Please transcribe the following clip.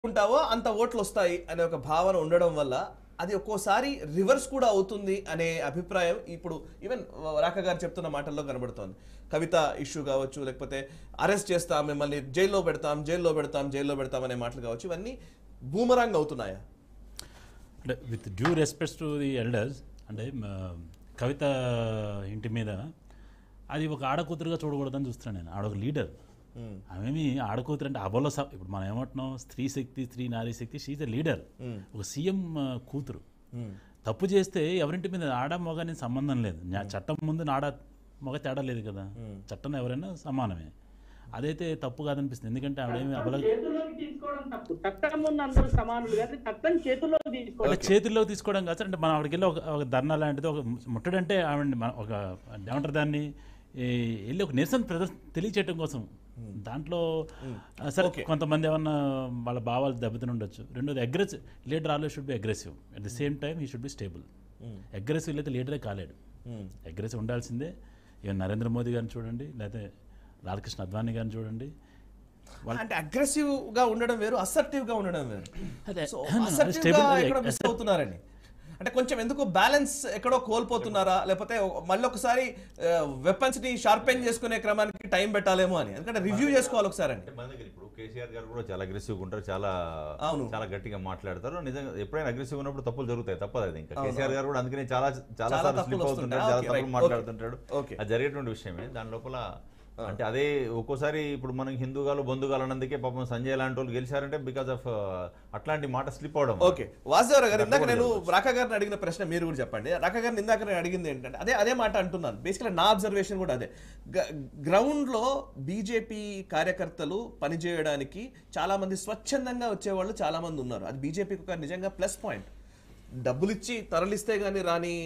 ఉంటావో అంత ఓట్లు వస్తాయి అనే ఒక భావన ఉండడం వల్ల అది ఒక్కోసారి రివర్స్ కూడా అవుతుంది అనే అభిప్రాయం ఇప్పుడు ఈవెన్ రాక గారు చెప్తున్న మాటల్లో కనబడుతోంది కవిత ఇష్యూ కావచ్చు లేకపోతే అరెస్ట్ చేస్తాం మిమ్మల్ని జైల్లో పెడతాం జైల్లో పెడతాం జైల్లో పెడతాం అనే మాటలు కావచ్చు ఇవన్నీ బూమరాంగ్ అవుతున్నాయా అంటే with due respects to the elders అంటే మ, కవిత ఇంటి మీద అది ఒక ఆడకూతురుగా చూడకూడదని చూస్తున్నాను నేను ఆడొక లీడర్ ఆమెమి ఆడకూతురు అంటే అబల స ఇప్పుడు మనం ఏమంటున్నాం స్త్రీ శక్తి స్త్రీ నారీ శక్తి షీజ్ ఎ లీడర్ ఒక సీఎం కూతురు తప్పు చేస్తే ఎవరింటి మీద ఆడ మగ అనేది సంబంధం లేదు న్యా- చట్టం ముందు ఆడ మగ తేడా లేదు కదా చట్టం ఎవరైనా సమానమే అదైతే తప్పు కాదనిపిస్తుంది ఎందుకంటే ఆవిడేమి అబల చేతుల్లోకి తీసుకోవడం తప్పు చట్టం ముందు అందరూ సమానులు కానీ చట్టం చేతుల్లోకి తీసుకోవడం అంటే చేతుల్లో తీసుకోవడం కాదు సార్ అంటే మనం అక్కడికి వెళ్ళి ఒక ఒక ధర్నా లాంటిది ఒక ముట్టడంటే ఆవిడ మన- ఒక ఏమంటారు దాన్ని ఈ వెళ్ళి ఒక నిరసన ప్రదర్శన తెలియచేయటం కోసం దాంట్లో ఆ, సరే కొంతమంది ఏమన్నా వాళ్ళ భావాలు దెబ్బతిని ఉండొచ్చు రెండోది aggressive leader always should be aggressive at the same time he should be stable aggressive అయితే లీడరే కాలేడు అగ్రెసివ్ ఉండాల్సిందే ఈవెన్ నరేంద్ర మోదీ గారిని చూడండి లేకపోతే లాలకృష్ణ అద్వానీ గారిని చూడండి అంటే అగ్రెసివ్ గా ఉండడం వేరు అసర్టివ్ గా ఉండడం వేరు అదే, సో అవును, అది assertive stable, గా అది ఎక్కడో మిస్ అవుతున్నారని అంటే కొంచెం ఎందుకు బ్యాలెన్స్ ఎక్కడో కోల్పోతున్నారా లేకపోతే మళ్ళీ ఒకసారి వెపన్స్ ని షార్పెన్ చేసుకునే క్రమానికి టైం పెట్టాలేమో అని ఎందుకంటే రివ్యూ చేసుకోవాలి ఒకసారి అని అంటే మన దగ్గర ఇప్పుడు కేసీఆర్ గారు కూడా చాలా అగ్రెసివ్ ఉంటారు చాలా అవును. చాలా గట్టిగా మాట్లాడతారు నిజంగా ఎప్పుడైనా అగ్రెసివ్ ఉన్నప్పుడు తప్పులు జరుగుతాయి తప్పదు అది ఇంకా కేసీఆర్ గారు కూడా అందుకనే చాలా చాలా చాలా సార్లు తప్పులు స్లిప్ వస్తుంటాయి. అవుతుంటాడు చాలా ఓకే, తప్పులు రైట్. మాట్లాడుతుంటాడు ఓకే. అది జరిగేటువంటి విషయమే దాని లోపల అంటే అదే ఒక్కోసారి ఇప్పుడు మనం హిందూగాలు బంధుగాలు అన్నందుకే పాపం సంజయ్ లాంటి వాళ్ళు గెలిచారంటే బికాస్ ఆఫ్ అట్లాంటి మాట స్లిప్ అవడం ఓకే వాసుదేవరావు గారు ఇందాక తప్పకుండా నేను జరగవచ్చు. రాకా గారిని అడిగిన ప్రశ్న మీరు కూడా చెప్పండి రాకా గారిని ఇందాక నేను అడిగింది ఏంటంటే అదే అదే మాట అంటున్నాను బేసిక్గా నా అబ్జర్వేషన్ కూడా అదే గ్రౌండ్ లో బీజేపీ కార్యకర్తలు పనిచేయడానికి చాలా మంది స్వచ్ఛందంగా వచ్చేవాళ్ళు చాలా మంది ఉన్నారు అది బీజేపీకి ఒక నిజంగా ప్లస్ పాయింట్ డబ్బులు ఇచ్చి తరలిస్తే గానీ రాని